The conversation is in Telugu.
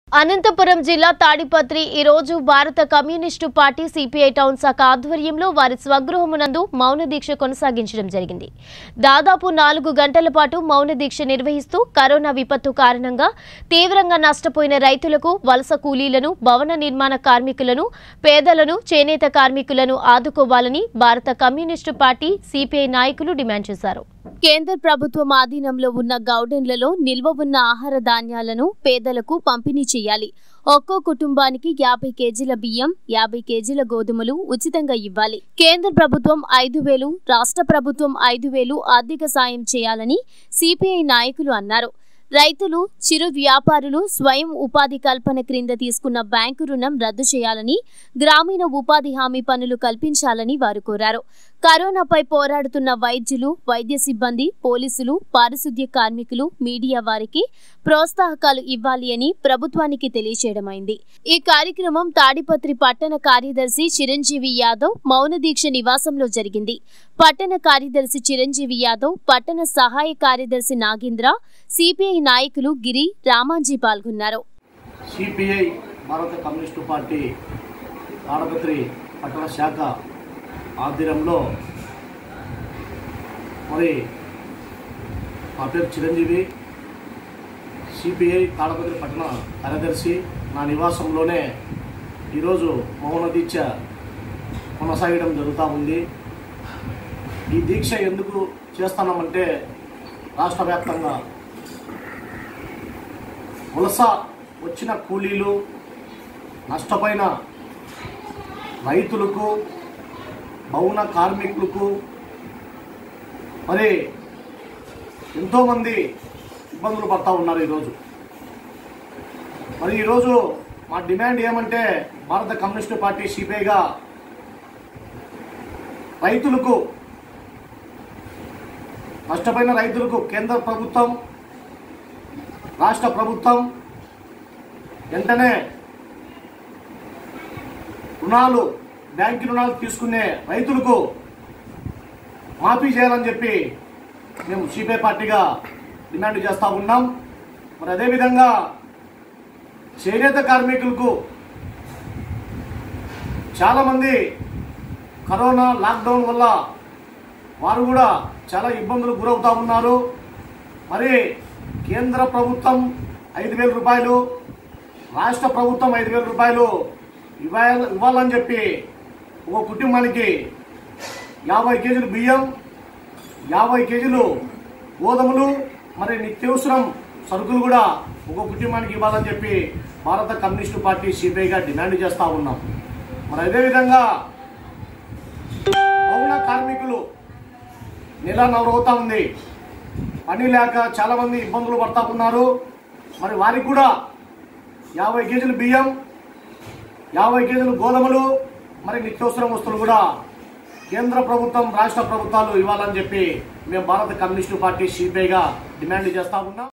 అనంతపురం జిల్లా తాడిపత్రి ఈ రోజు భారత కమ్యూనిస్టు పార్టీ సిపిఐ టౌన్ శాఖ ఆధ్వర్యంలో వారి స్వగృహమునందు మౌన దీక్ష కొనసాగించడం జరిగింది దాదాపు నాలుగు గంటల పాటు మౌన దీక్ష నిర్వహిస్తూ కరోనా విపత్తు కారణంగా తీవ్రంగా నష్టపోయిన రైతులకు వలస కూలీలను భవన నిర్మాణ కార్మికులను పేదలను చేనేత కార్మికులను ఆదుకోవాలని భారత కమ్యూనిస్టు పార్టీ సిపిఐ నాయకులు డిమాండ్ చేశారు కేంద్ర ప్రభుత్వం ఆధీనంలో ఉన్న గౌడెన్లలో నిల్వ ఉన్న ఆహార ధాన్యాలను పేదలకు పంపిణీ చేయాలి ఒక్కో కుటుంబానికి యాభై కేజీల బియ్యం యాభై కేజీల గోధుమలు ఉచితంగా ఇవ్వాలి కేంద్ర ప్రభుత్వం ఐదు వేలు రాష్ట్ర ప్రభుత్వం ఐదు వేలు ఆర్థిక సాయం చేయాలని సిపిఐ నాయకులు అన్నారు రైతులు చిరు వ్యాపారులు స్వయం ఉపాధి కల్పన క్రింద తీసుకున్న బ్యాంకు రుణం రద్దు చేయాలని గ్రామీణ ఉపాధి హామీ పనులు కల్పించాలని వారు కోరారు కరోనాపై పోరాడుతున్న వైద్యులు వైద్య సిబ్బంది పోలీసులు పారిశుద్ధ్య కార్మికులు మీడియా వారికి ప్రోత్సాహకాలు ఇవ్వాలి అని ప్రభుత్వానికి తెలియచేయడమైంది ఈ కార్యక్రమం తాడిపత్రి పట్టణ కార్యదర్శి చిరంజీవి యాదవ్ మౌన దీక్ష నివాసంలో జరిగింది పట్టణ కార్యదర్శి చిరంజీవి యాదవ్ పట్టణ సహాయ కార్యదర్శి నాగేంద్ర సిపిఐ నాయకులు గిరి రామాంజీ పాల్గొన్నారు సిపిఐ భారత కమ్యూనిస్టు పార్టీ తాడపత్రి పట్టణ శాఖ ఆధ్వర్యంలో మరి మా పేరు చిరంజీవి సిపిఐ తాడపత్రి పట్టణ కార్యదర్శి నా నివాసంలోనే ఈరోజు మౌన దీక్ష కొనసాగడం జరుగుతూ ఉంది ఈ దీక్ష ఎందుకు చేస్తున్నామంటే రాష్ట్ర వ్యాప్తంగా వలస వచ్చిన కూలీలు నష్టపోయిన రైతులకు భవన కార్మికులకు మరి ఎంతోమంది ఇబ్బందులు పడతా ఉన్నారు ఈరోజు మరి ఈరోజు మా డిమాండ్ ఏమంటే భారత కమ్యూనిస్టు పార్టీ సిపిఐగా రైతులకు నష్టపోయిన రైతులకు కేంద్ర ప్రభుత్వం రాష్ట్ర ప్రభుత్వం వెంటనే రుణాలు బ్యాంకు రుణాలు తీసుకునే రైతులకు మాఫీ చేయాలని చెప్పి మేము సిపిఐ పార్టీగా డిమాండ్ చేస్తూ ఉన్నాం మరి అదేవిధంగా చేనేత కార్మికులకు చాలామంది కరోనా లాక్డౌన్ వల్ల వారు కూడా చాలా ఇబ్బందులు గురవుతూ ఉన్నారు మరి కేంద్ర ప్రభుత్వం ఐదు వేల రూపాయలు రాష్ట్ర ప్రభుత్వం ఐదు వేల రూపాయలు ఇవ్వాలి ఇవ్వాలని చెప్పి ఒక కుటుంబానికి యాభై కేజీలు బియ్యం యాభై కేజీలు గోధుమలు మరి నిత్యవసరం సరుకులు కూడా ఒక కుటుంబానికి ఇవ్వాలని చెప్పి భారత కమ్యూనిస్టు పార్టీ సిపిఐగా డిమాండ్ చేస్తూ ఉన్నాం మరి అదేవిధంగా భవన కార్మికులు నెల నవరవుతా ఉంది పని లేక చాలా మంది ఇబ్బందులు పడతా ఉన్నారు మరి వారికి కూడా యాభై కేజీలు బియ్యం యాభై కేజీలు గోధుమలు మరి నిత్యవసర వస్తువులు కూడా కేంద్ర ప్రభుత్వం రాష్ట్ర ప్రభుత్వాలు ఇవ్వాలని చెప్పి మేము భారత కమ్యూనిస్టు పార్టీ సిపిఐగా డిమాండ్ చేస్తా ఉన్నాం